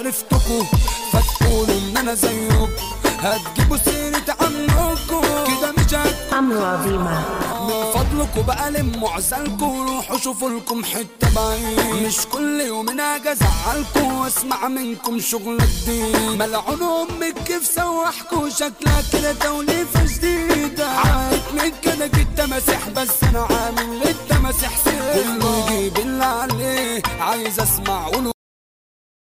عرفتكوا فتقولوا ان انا زيكم هتجيبوا سيرة عنكم كده مش هتكون عمرو عظيمة من فضلكوا بقى لموا عزلكوا روحوا شوفوا لكم حتة بعيد مش كل يوم اجي ازعلكوا واسمع منكم شغل جديد ملعون امك كيف سوحكوا شكلها كده توليفة جديدة عايت من كده كنت مسيح بس انا عامل للتماسيح سير كله يجيب اللي عليه عايز اسمع قولوا